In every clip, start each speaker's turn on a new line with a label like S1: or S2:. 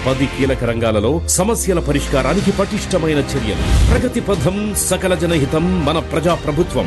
S1: పది కీలక రంగాలలో సమస్యల పరిష్కారానికి పటిష్టమైన చర్యలు ప్రగతి పథం సకల జనహితం మన ప్రజా ప్రభుత్వం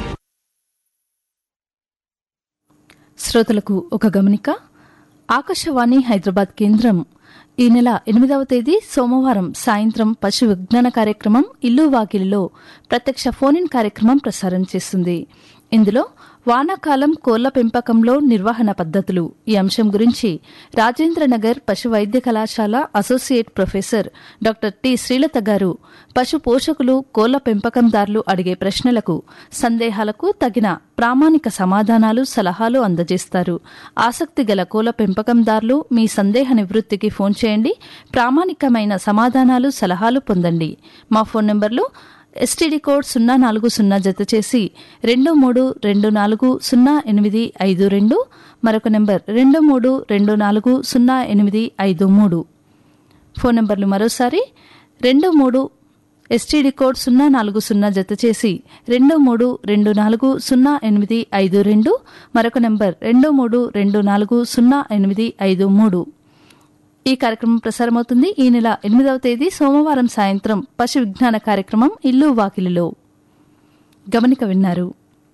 S2: శ్రోతలకు ఒక గమనిక ఆకాశవాణి హైదరాబాద్ కేంద్రం ఈ నెల ఎనిమిదవ తేదీ సోమవారం సాయంత్రం పశు విజ్ఞాన కార్యక్రమం ఇల్లు వాకిలిలో ప్రత్యక్ష ఫోన్ ఇన్ కార్యక్రమం ప్రసారం చేస్తుంది ఇందులో వానాకాలం కోళ్ల పెంపకంలో నిర్వహణ పద్ధతులు ఈ అంశం గురించి రాజేంద్రనగర్ పశు వైద్య కళాశాల associate professor doctor T Srilatha garu పశు పోషకులు కోళ్ల పెంపకందారులు అడిగే ప్రశ్నలకు సందేహాలకు తగిన ప్రామాణిక సమాధానాలు సలహాలు అందజేస్తారు ఆసక్తి గల కోళ్ల పెంపకందారులు మీ సందేహ నివృత్తికి ఫోన్ చేయండి ప్రామాణికమైన సమాధానాలు సలహాలు పొందండి మా ఫోన్ నంబర్లు ఎస్టీడీ కోడ్ సున్నా నాలుగు సున్నా జత చేసి రెండు మూడు రెండు నాలుగు సున్నా ఎనిమిది ఐదు రెండు మరొక నెంబర్ రెండు మూడు రెండు నాలుగు సున్నా ఎనిమిది ఐదు మూడు ఫోన్ నంబర్లు మరోసారి రెండు మూడు ఎస్టీడీ కోడ్ సున్నా నాలుగు సున్నా జత చేసి రెండు మూడు రెండు నాలుగు సున్నా ఎనిమిది ఐదు రెండు మరొక నెంబర్ రెండు మూడు రెండు నాలుగు సున్నా ఎనిమిది ఐదు మూడు ఈ కార్యక్రమం ప్రసారమవుతుంది ఈ నెల ఎనిమిదవ తేదీ సోమవారం సాయంత్రం పశు విజ్ఞాన కార్యక్రమం ఇల్లు వాకిలిలో గమనిక విన్నారు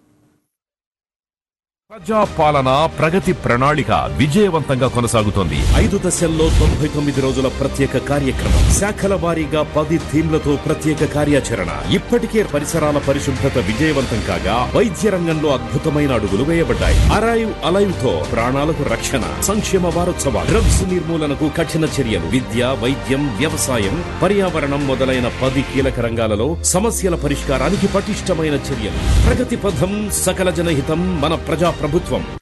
S1: ప్రజా పాలన ప్రగతి ప్రణాళిక విజయవంతంగా కొనసాగుతోంది ఐదు దశల్లో తొంభై తొమ్మిది రోజుల ప్రత్యేక కార్యక్రమం శాఖల వారీగా పది థీమ్లతో ప్రత్యేక కార్యాచరణ ఇప్పటికే పరిసరాల పరిశుభ్రత విజయవంతం కాగా వైద్య రంగంలో అద్భుతమైన అడుగులు వేయబడ్డాయి అరైవ్ అలైవ్ తో ప్రాణాలకు రక్షణ సంక్షేమ వారోత్సవాలు డ్రగ్స్ నిర్మూలనకు కఠిన చర్యలు విద్య వైద్యం వ్యవసాయం పర్యావరణం మొదలైన పది కీలక రంగాలలో సమస్యల పరిష్కారానికి పటిష్టమైన చర్యలు ప్రగతి పథం సకల జనహితం మన ప్రజా ప్రభుత్వం